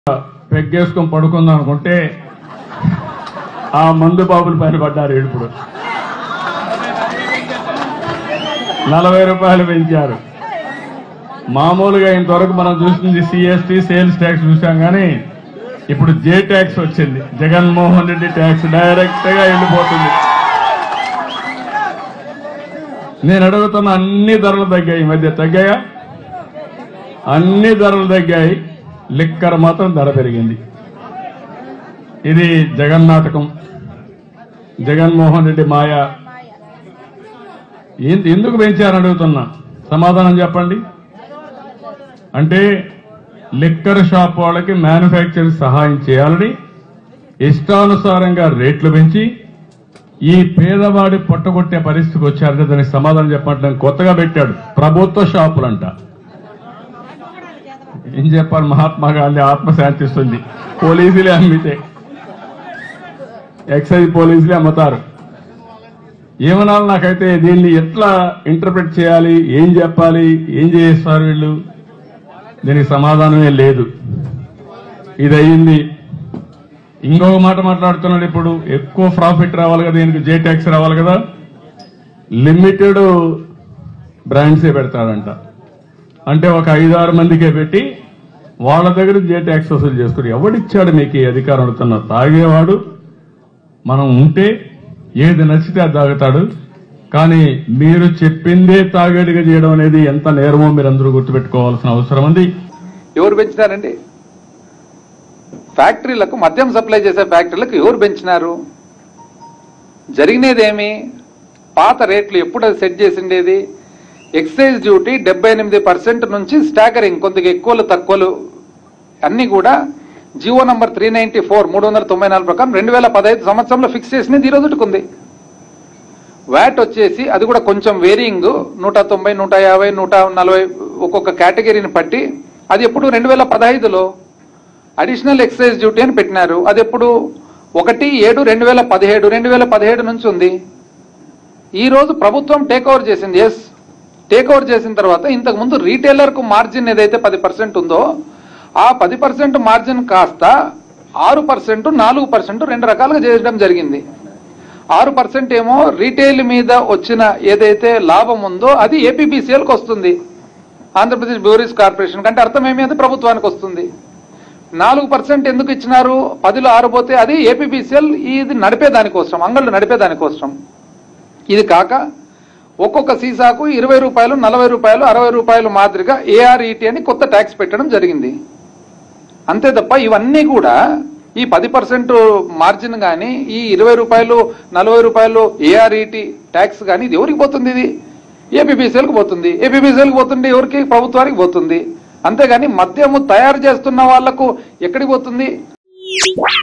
పెగ్గేసుకొని పడుకుందాం అనుకుంటే ఆ మందు బాబుల పైన పడ్డారు ఇప్పుడు నలభై రూపాయలు పెంచారు మామూలుగా ఇంతవరకు మనం చూసింది సిఎస్టీ సేల్స్ ట్యాక్స్ చూసాం కానీ ఇప్పుడు జే ట్యాక్స్ వచ్చింది జగన్మోహన్ రెడ్డి ట్యాక్స్ డైరెక్ట్ గా వెళ్ళిపోతుంది నేను అడుగుతున్న అన్ని ధరలు తగ్గాయి ఈ మధ్య తగ్గాయా అన్ని ధరలు తగ్గాయి లిక్కర్ మాత్రం ధర పెరిగింది ఇది జగన్నాటకం జగన్మోహన్ రెడ్డి మాయ ఏం- ఎందుకు పెంచారని అడుగుతున్నా సమాధానం చెప్పండి అంటే లిక్కర్ షాప్ వాళ్ళకి మ్యానుఫ్యాక్చరింగ్ సహాయం చేయాలని ఇష్టానుసారంగా రేట్లు పెంచి ఈ పేదవాడి పొట్టగొట్టే పరిస్థితికి వచ్చారంటే దానికి సమాధానం చెప్పమంటే కొత్తగా పెట్టాడు ప్రభుత్వ షాపులంట ఏం చెప్పాలి మహాత్మా గాంధీ ఆత్మ శాంతిస్తుంది పోలీసులే అమ్మితే ఎక్సైజ్ పోలీసులే అమ్ముతారు ఏమనాలి నాకైతే దీన్ని ఎట్లా ఇంటర్ప్రిట్ చేయాలి ఏం చెప్పాలి ఏం చేస్తారు వీళ్ళు దీనికి సమాధానమే లేదు ఇది అయింది ఇంకొక మాట మాట్లాడుతున్నాడు ఇప్పుడు ఎక్కువ ప్రాఫిట్ రావాలి కదా దీనికి జే ట్యాక్స్ రావాలి కదా లిమిటెడ్ బ్రాండ్సే పెడతాడంట అంటే ఒక ఐదారు మందికే పెట్టి వాళ్ళ దగ్గర జే ట్యాక్స్ వసూలు చేసుకుని ఎవడిచ్చాడు మీకు ఈ అధికారం అడుగుతున్నా తాగేవాడు మనం ఉంటే ఏది నచ్చితే అది తాగుతాడు కానీ మీరు చెప్పిందే తాగేడిగా చేయడం అనేది ఎంత నేరమో మీరు అందరూ గుర్తుపెట్టుకోవాల్సిన అవసరం ఉంది ఎవరు పెంచినారండి ఫ్యాక్టరీలకు మద్యం సప్లై చేసే ఫ్యాక్టరీలకు ఎవరు పెంచినారు జరిగినదేమి పాత రేట్లు ఎప్పుడు అది సెట్ చేసిండేది ఎక్సైజ్ డ్యూటీ డెబ్బై ఎనిమిది పర్సెంట్ నుంచి స్టాకరింగ్ కొద్దిగా ఎక్కువలు తక్కువలు అన్ని కూడా Jio number three ninety four మూడు వందల తొంభై నాలుగు ప్రకారం రెండు వేల పదహైదు సంవత్సరంలో ఫిక్స్ చేసినది ఈ రోజుకి ఉంది వ్యాట్ వచ్చేసి అది కూడా కొంచెం వేరియింగ్ నూట తొంభై నూట యాభై నూట నలభై ఒక్కొక్క కేటగిరీని బట్టి అది ఎప్పుడు రెండు వేల పదహైదులో అడిషనల్ ఎక్సైజ్ డ్యూటీ అని పెట్టినారు అది ఎప్పుడు ఒకటి ఏడు రెండు వేల పదిహేడు రెండు వేల పదిహేడు నుంచి ఉంది ఈ రోజు ప్రభుత్వం టేక్ ఓవర్ చేసింది ఎస్ టేక్ ఓవర్ చేసిన తర్వాత ఇంతకు ముందు రీటైలర్ కు మార్జిన్ ఏదైతే పది పర్సెంట్ ఉందో ఆ పది పర్సెంట్ మార్జిన్ కాస్త ఆరు పర్సెంట్ నాలుగు పర్సెంట్ రెండు రకాలుగా చేయడం జరిగింది ఆరు పర్సెంట్ ఏమో రీటైల్ మీద వచ్చిన ఏదైతే లాభం ఉందో అది ఏపీబీసీఎల్కి వస్తుంది ఆంధ్రప్రదేశ్ బ్యూరీస్ కార్పొరేషన్ కంటే అర్థం ఏమి అది ప్రభుత్వానికి వస్తుంది నాలుగు పర్సెంట్ ఎందుకు ఇచ్చినారు పదిలో ఆరు పోతే అది ఏపీబీసీఎల్ ఇది నడిపే దానికోసం అంగళ్ళు నడిపే దానికోసం ఇది కాక ఒక్కొక్క సీసాకు ఇరవై రూపాయలు నలభై రూపాయలు అరవై రూపాయలు మాదిరిగా ఏఆర్ఈటీ అని కొత్త ట్యాక్స్ పెట్టడం జరిగింది అంతే తప్ప ఇవన్నీ కూడా ఈ పది పర్సెంట్ మార్జిన్ కానీ ఈ ఇరవై రూపాయలు నలభై రూపాయలు ఏఆర్ఈటీ ట్యాక్స్ కానీ ఇది ఎవరికి పోతుంది ఇది ఏపీబీసీఎల్కి పోతుంది ఏపీబీసీఎల్కి పోతుంది ఎవరికి ప్రభుత్వానికి పోతుంది అంతేగాని మద్యము తయారు చేస్తున్న వాళ్లకు ఎక్కడికి పోతుంది